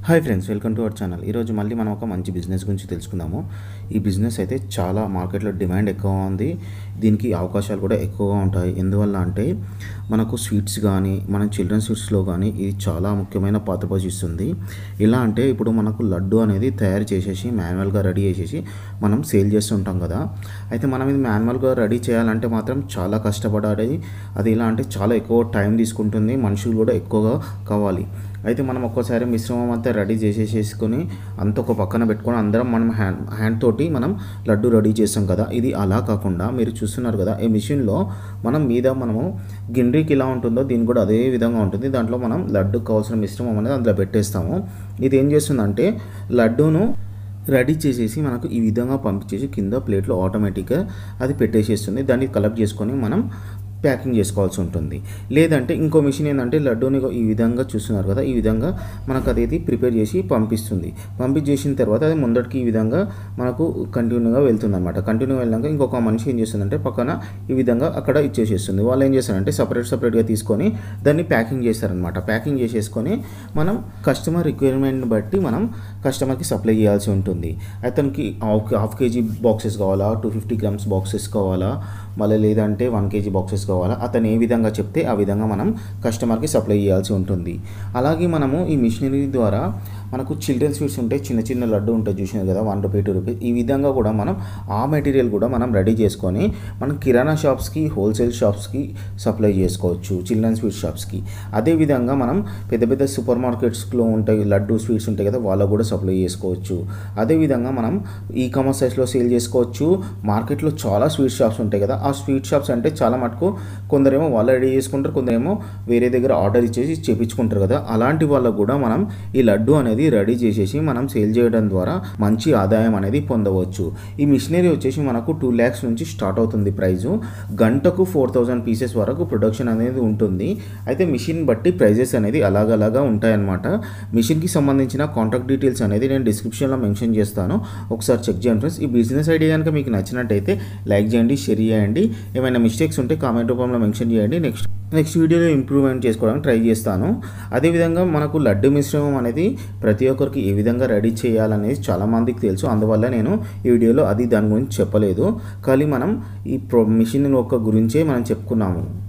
hi friends welcome to our channel ఈరోజు మళ్ళీ మనం ఒక మంచి బిజినెస్ గురించి తెలుసుకుందాము ఈ బిజినెస్ అయితే చాలా మార్కెట్లో డిమాండ్ ఎక్కువ ఉంది దీనికి అవకాశాలు కూడా ఎక్కువగా ఉంటాయి ఎందువల్ల అంటే మనకు స్వీట్స్ కానీ మన చిల్డ్రన్ స్వీట్స్లో కానీ ఇది చాలా ముఖ్యమైన పాత్ర పోషిస్తుంది ఎలా అంటే ఇప్పుడు మనకు లడ్డు అనేది తయారు చేసేసి మాన్యువల్గా రెడీ చేసేసి మనం సేల్ చేస్తుంటాం కదా అయితే మనం ఇది మాన్యువల్గా రెడీ చేయాలంటే మాత్రం చాలా కష్టపడాలి అది ఎలా అంటే చాలా ఎక్కువ టైం తీసుకుంటుంది మనుషులు కూడా ఎక్కువగా కావాలి అయితే మనం ఒక్కసారి మిశ్రమం అంతా రెడీ చేసేసేసుకొని అంత ఒక పక్కన పెట్టుకొని అందరం మనం హ్యాండ్ హ్యాండ్ తోటి మనం లడ్డు రెడీ చేస్తాం కదా ఇది అలా కాకుండా మీరు చూస్తున్నారు కదా ఈ మిషన్లో మనం మీద మనము గిండ్రికి ఎలా ఉంటుందో దీని కూడా అదే విధంగా ఉంటుంది దాంట్లో మనం లడ్డుకు కావాల్సిన మిశ్రమం అనేది అందులో పెట్టేస్తాము ఇది ఏం చేస్తుందంటే లడ్డూను రెడీ చేసేసి మనకు ఈ విధంగా పంపించేసి కింద ప్లేట్లో ఆటోమేటిక్గా అది పెట్టేసేస్తుంది దాన్ని కలెక్ట్ చేసుకొని మనం ప్యాకింగ్ చేసుకోవాల్సి ఉంటుంది లేదంటే ఇంకో మిషన్ ఏంటంటే లడ్డూని ఈ విధంగా చూస్తున్నారు కదా ఈ విధంగా మనకు అది ప్రిపేర్ చేసి పంపిస్తుంది పంపించేసిన తర్వాత అది ముందటికి ఈ విధంగా మనకు కంటిన్యూగా వెళ్తుంది అనమాట కంటిన్యూ వెళ్ళాక ఇంకొక మనిషి ఏం చేస్తుందంటే పక్కన ఈ విధంగా అక్కడ ఇచ్చేసేస్తుంది వాళ్ళు ఏం చేస్తారంటే సపరేట్ సపరేట్గా తీసుకొని దాన్ని ప్యాకింగ్ చేస్తారనమాట ప్యాకింగ్ చేసేసుకొని మనం కస్టమర్ రిక్వైర్మెంట్ బట్టి మనం కస్టమర్కి సప్లై చేయాల్సి ఉంటుంది అతనికి హాఫ్ హాఫ్ కేజీ బాక్సెస్ కావాలా టూ ఫిఫ్టీ గ్రామ్స్ బాక్సెస్ కావాలా మళ్ళీ లేదంటే వన్ కేజీ బాక్సెస్ కావాలా అతను ఏ విధంగా చెప్తే ఆ విధంగా మనం కస్టమర్కి సప్లై చేయాల్సి ఉంటుంది అలాగే మనము ఈ మిషనరీ ద్వారా మనకు చిల్డ్రన్ స్వీట్స్ ఉంటాయి చిన్న చిన్న లడ్డు ఉంటుంది చూసినారు కదా వన్ రూపీ టూ రూపీస్ ఈ విధంగా కూడా మనం ఆ మెటీరియల్ కూడా మనం రెడీ చేసుకొని మనం కిరాణా షాప్స్కి హోల్సేల్ షాప్స్కి సప్లై చేసుకోవచ్చు చిల్డ్రన్ స్వీట్ షాప్స్కి అదేవిధంగా మనం పెద్ద పెద్ద సూపర్ మార్కెట్స్లో ఉంటాయి లడ్డు స్వీట్స్ ఉంటాయి కదా వాళ్ళకు కూడా సప్లై చేసుకోవచ్చు అదేవిధంగా మనం ఈ కామర్స్ సైట్స్లో సేల్ చేసుకోవచ్చు మార్కెట్లో చాలా స్వీట్ షాప్స్ ఉంటాయి కదా ఆ స్వీట్ షాప్స్ అంటే చాలా మటుకు కొందరేమో వాళ్ళు రెడీ చేసుకుంటారు కొందరేమో వేరే దగ్గర ఆర్డర్ ఇచ్చేసి చేపించుకుంటారు కదా అలాంటి వాళ్ళకు కూడా మనం ఈ లడ్డు అనేది రెడీ చేసేసి మనం సేల్ చేయడం ద్వారా మంచి ఆదాయం అనేది పొందవచ్చు ఈ మిషనరీ వచ్చేసి మనకు టూ ల్యాక్స్ నుంచి స్టార్ట్ అవుతుంది ప్రైజు గంటకు ఫోర్ థౌజండ్ పీసెస్ వరకు ప్రొడక్షన్ అనేది ఉంటుంది అయితే మిషన్ బట్టి ప్రైజెస్ అనేది అలాగలాగా ఉంటాయన్నమాట మిషన్కి సంబంధించిన కాంటాక్ట్ డీటెయిల్స్ అనేది నేను డిస్క్రిప్షన్లో మెన్షన్ చేస్తాను ఒకసారి చెక్ చేయండి ఫ్రెండ్స్ ఈ బిజినెస్ ఐడియా కనుక మీకు నచ్చినట్టయితే లైక్ చేయండి షేర్ చేయండి ఏమైనా మిస్టేక్స్ ఉంటే కామెంట్ రూపంలో మెన్షన్ చేయండి నెక్స్ట్ నెక్స్ట్ వీడియోలో ఇంప్రూవ్మెంట్ చేసుకోవడానికి ట్రై చేస్తాను అదేవిధంగా మనకు లడ్డు మిశ్రమం అనేది ప్రతి ఒక్కరికి ఏ విధంగా రెడీ చేయాలనేది చాలామందికి తెలుసు అందువల్ల నేను ఈ వీడియోలో అది దాని గురించి చెప్పలేదు కానీ మనం ఈ ప్రో మిషన్ యొక్క గురించే మనం చెప్పుకున్నాము